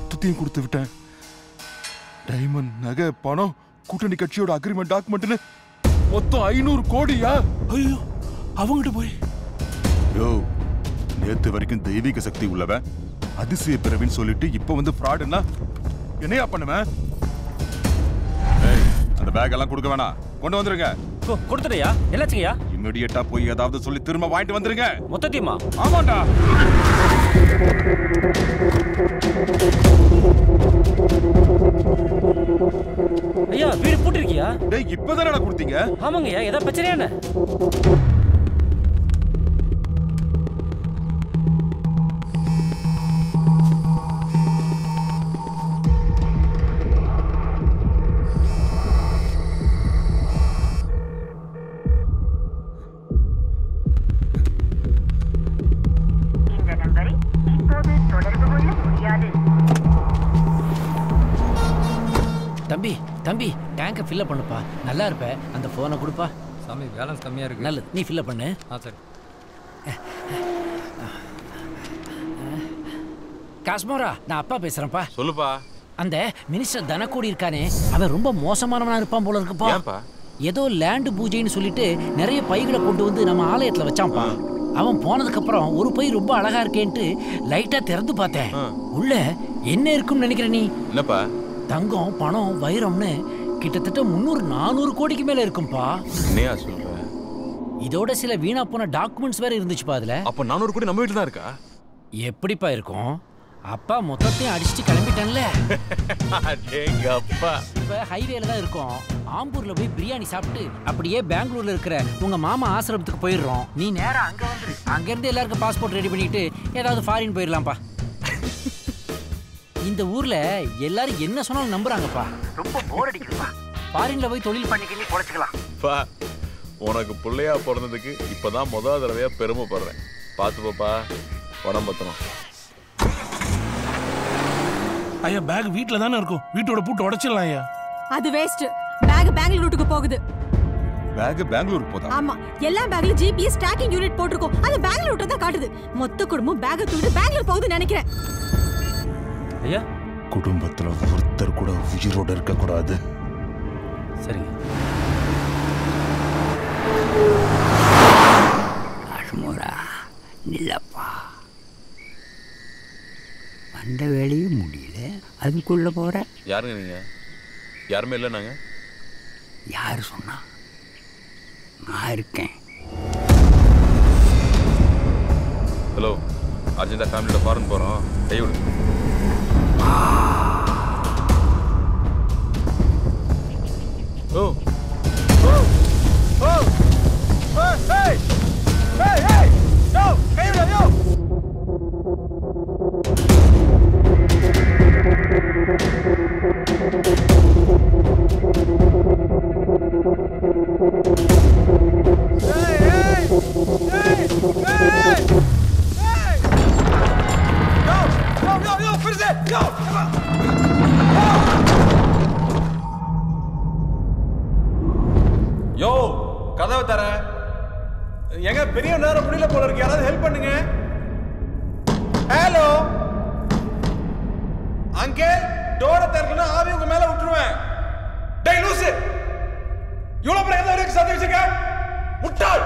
மொத்தத்தையும் கொடுத்து விட்டேன் டைமண்ட் நகை பணம் கூட்டணி கட்சியோட அக்ரிமெண்ட் டாக்குமெண்ட்னு மொத்தம் ஐநூறு கோடியா ஐயோ அவங்ககிட்ட போய் யோ நேத்து வரைக்கும் தெய்வீக சக்தி உள்ளவன் அதிசய பிறவின்னு சொல்லிட்டு இப்ப வந்து ஃப்ராடுன்னா என்னையா பண்ணுவேன் ஏய், அந்த பேக் எல்லாம் கொடுக்க வேணாம் கொண்டு வந்துருங்க கொடுத்துடையா எல்லாச்சுங்கய்யா இமிடியட்டா போய் ஏதாவது சொல்லி திரும்ப வாங்கிட்டு வந்துருங்க மொத்தத்தையுமா ஆமாண்டா ஐயா வீடு பூட்டிருக்கியா டேய் இப்பதானடா கொடுத்தீங்க ஆமாங்கய்யா ஏதாவது பிரச்சனையா என்ன இந்த நம்பரை இப்போது தொடர்பு கொள்ள முடியாது தம்பி தம்பி டேங்கை ஃபில்அப் பண்ணுப்பா நல்லா இருப்ப அந்த ஃபோனை கொடுப்பா சாமி பேலன்ஸ் கம்மியா இருக்கு நல்லது நீ ஃபில்அப் பண்ணு ஆ சரி காஸ்மோரா நான் அப்பா பேசுறேன்ப்பா சொல்லுப்பா அந்த மினிஸ்டர் தனக்கூடி இருக்கானே அவன் ரொம்ப மோசமானவனா இருப்பான் போல இருக்குப்பா ஏன்பா ஏதோ லேண்டு பூஜைன்னு சொல்லிட்டு நிறைய பைகளை கொண்டு வந்து நம்ம ஆலயத்துல வச்சான்ப்பா அவன் போனதுக்கு அப்புறம் ஒரு பை ரொம்ப அழகா இருக்கேன்ட்டு லைட்டா திறந்து பார்த்தேன் உள்ள என்ன இருக்குன்னு நினைக்கிற நீ என்னப்பா தங்கம் பணம் வைரம்னு கிட்டத்தட்ட முந்நூறு நானூறு கோடிக்கு மேல இருக்கும்பா என்னையா சொல்ற இதோட சில வீணா போன டாக்குமெண்ட்ஸ் வேற இருந்துச்சுப்பா அதுல அப்ப நானூறு கோடி நம்ம வீட்டுல தான் இருக்கா எப்படிப்பா இருக்கும் அப்பா மொத்தத்தையும் அடிச்சுட்டு கிளம்பிட்டேன்ல அடேங்க அப்பா இப்ப ஹைவேல தான் இருக்கோம் ஆம்பூர்ல போய் பிரியாணி சாப்பிட்டு அப்படியே பெங்களூர்ல இருக்கிற உங்க மாமா ஆசிரமத்துக்கு போயிடுறோம் நீ நேரா அங்க வந்துரு அங்க இருந்து எல்லாருக்கும் பாஸ்போர்ட் ரெடி பண்ணிட்டு ஏதாவது ஃபாரின் போயிடலாம்ப்பா இந்த ஊர்ல எல்லாரும் என்ன சொன்னாலும் நம்புறாங்கப்பா ரொம்ப போர் அடிக்குதுப்பா ஃபாரின்ல போய் தொழில் பண்ணிக்க நீ பொழைச்சிக்கலாம் பா உனக்கு பிள்ளையா பிறந்ததுக்கு இப்பதான் முதல் தடவையா பெருமைப்படுறேன் பார்த்து பாப்பா உடம்பு பத்திரம் ஐயா பேக் வீட்ல தானே இருக்கும் வீட்டோட பூட்டு உடைச்சிடலாம் ஐயா அது வேஸ்ட் பேக் பெங்களூருக்கு போகுது பேக் பெங்களூருக்கு போதா ஆமா எல்லா பேக்ல ஜிபிஎஸ் ட்ராக்கிங் யூனிட் போட்டிருக்கோம் அது பெங்களூர் தான் காட்டுது மொத்த குடும்பம் பேக்கை தூக்கிட்டு பெங்களூர் போகுதுன்னு நினைக்கிறேன் ஐயா குடும்பத்துல ஒருத்தர் கூட உயிரோட இருக்க கூடாது சரிங்க அஷ்முரா நில்லப்பா வந்த வேலையும் முடியல அதுக்குள்ள போற யாருங்க நீங்க யாருமே இல்லை நாங்க யார் சொன்னா நான் இருக்கேன் ஹலோ அர்ஜென்டா ஃபேமிலியோட ஃபாரின் போறோம் கை விடு ஓ யோ கதவை தர எங்க பெரிய நேரம் முடியல போல இருக்கு யாராவது ஹெல்ப் பண்ணுங்க ஹலோ அங்கே டோர திறக்கணும் ஆவி உங்க மேல விட்டுருவேன் டேய் லூசு இவ்வளவு பெரிய எந்த வரைக்கும் சத்தி வச்சிருக்க முட்டாள்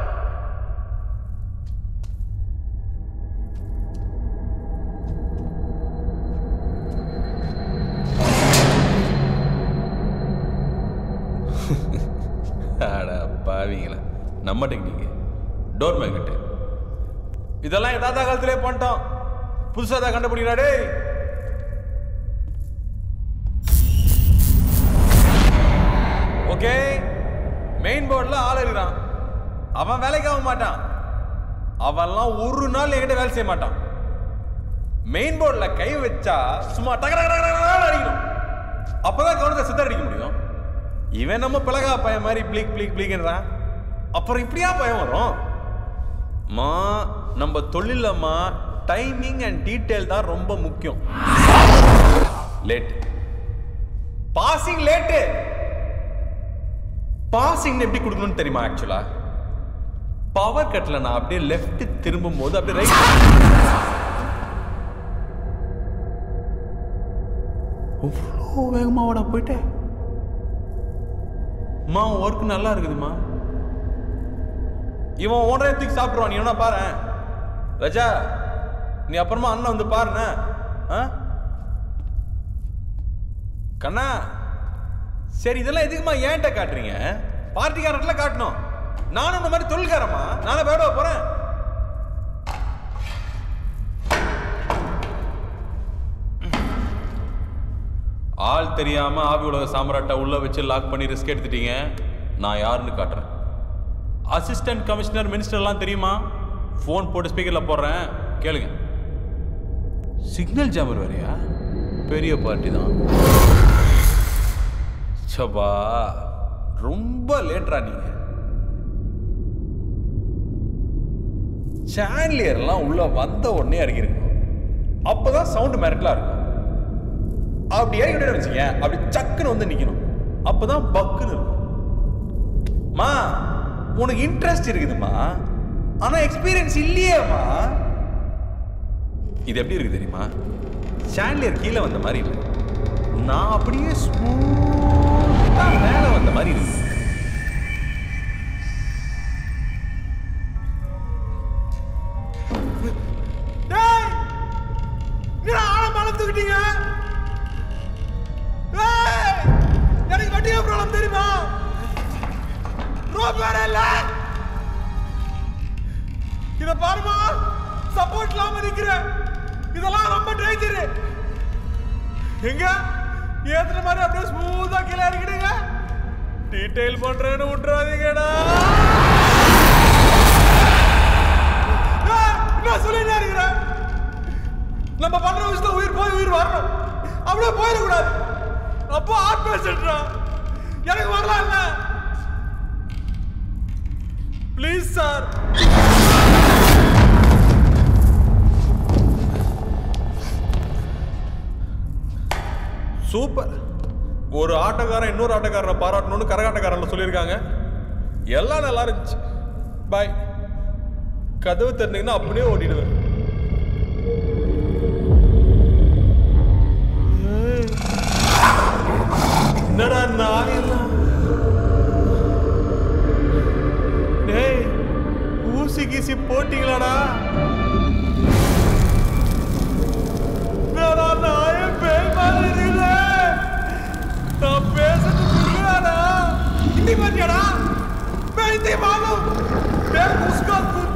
அட பாவிங்களா நம்ம டெக்னிக் டோர் மேக்னெட் இதெல்லாம் எதாத காலத்திலே பண்ணிட்டோம் புதுசா தான் கண்டுபிடிக்கிறா டேய் ஓகே மெயின் போர்டில் ஆள் இருக்கிறான் அவன் வேலைக்கு ஆக மாட்டான் அவன்லாம் ஒரு நாள் என்கிட்ட வேலை செய்ய மாட்டான் மெயின் போர்டில் கை வச்சா சும்மா டக டக டக டகன்னு அடிக்கணும் அப்பதான் கவனத்தை சித்த அடிக்க முடியும் இவன் நம்ம பிளகா பையன் மாதிரி பிளிக் பிளிக் பிளிக்ன்றான் அப்புறம் இப்படியா பயம் வரும் மா நம்ம தொழிலம்மா டைமிங் அண்ட் டீட்டெயில் தான் ரொம்ப முக்கியம் லேட் பாசிங் லேட்டு பாசிங் எப்படி கொடுக்கணும்னு தெரியுமா ஆக்சுவலா பவர் கட்ல நான் அப்படியே லெஃப்ட் திரும்பும் போது அப்படியே ரைட் அவ்வளோ வேகமாவாடா போயிட்டேன் மா ஒர்க் நல்லா இருக்குதுமா இவன் ஒன்றரை தூக்கி சாப்பிடுவான் நீ என்ன பாரு ரஜா நீ அப்புறமா அண்ணன் வந்து பாருண்ணே ஆ கண்ணா சரி இதெல்லாம் எதுக்குமா ஏன்ட்ட காட்டுறீங்க பார்ட்டிக்காரர்ல காட்டணும் நானும் இந்த மாதிரி தொழில்காரமா நானே வேட போறேன் ஆள் தெரியாம ஆவி உலக சாம்ராட்டை உள்ள வச்சு லாக் பண்ணி ரிஸ்க் எடுத்துட்டீங்க நான் யாருன்னு காட்டுறேன் அசிஸ்டன்ட் கமிஷனர் மினிஸ்டர்லாம் தெரியுமா ஃபோன் போட்டு ஸ்பீக்கர்ல போடுறேன் கேளுங்க சிக்னல் ஜாமர் வேறையா பெரிய பார்ட்டி தான் சபா ரொம்ப லேட்ரா நீங்க சாண்ட்லியர்லாம் உள்ள வந்த உடனே இறங்கிருக்கணும் அப்பதான் சவுண்ட் மிரட்டலா இருக்கும் அப்படி இறங்கி விட்டு வச்சுங்க அப்படி சக்குன்னு வந்து நிக்கணும் அப்பதான் பக்குன்னு இருக்கும் மா உனக்கு இன்ட்ரெஸ்ட் இருக்குதுமா ஆனா எக்ஸ்பீரியன்ஸ் இல்லையேம்மா இது எப்படி இருக்கு தெரியுமா சாண்ட்லியர் கீழே வந்த மாதிரி இல்லை நான் அப்படியே ஸ்மூத்தா மேல வந்த மாதிரி இருக்கு டேய்! என்னடா ஆளை மேல தூக்கிட்டீங்க? ஏய்! எனக்கு வட்டியா ப்ராப்ளம் தெரியுமா ரோப் வேற இல்ல இத பாருமா சப்போர்ட் இல்லாம நிக்கிறேன் இதெல்லாம் ரொம்ப டேஞ்சர் எங்க ஏத்துற மாதிரி அப்படியே ஸ்மூத்தா கீழே இறக்கிடுங்க டீடைல் பண்றேன்னு விட்டுறாதீங்கடா ஏய், என்ன சொல்லிட்டே இருக்கிறேன் நம்ம பண்ற விஷயத்துல உயிர் போய் உயிர் வரணும் அப்படியே போயிடக்கூடாது அப்போ ஆட் பேசிட்டுறா எனக்கு வரலாம் இல்ல ப்ளீஸ் சார் சூப்பர் ஒரு ஆட்டக்காரன் இன்னொரு ஆட்டக்காரனை பாராட்டணும்னு கரகாட்டக்காரன்ல சொல்லியிருக்காங்க எல்லாம் நல்லா இருந்துச்சு பாய் கதவு திறந்தீங்கன்னா அப்படியே ஓடிடுவேன் ஏய், என்னடா நாயெல்லாம் டேய் ஊசி கீசி போட்டீங்களாடா என்னடா நாயே பேய் மாதிரி இருக்குல்ல? நான் பேசுறது புரியாதா? இன்னி பாத்தியாடா? मैं इतनी मालूम मैं उसका खुद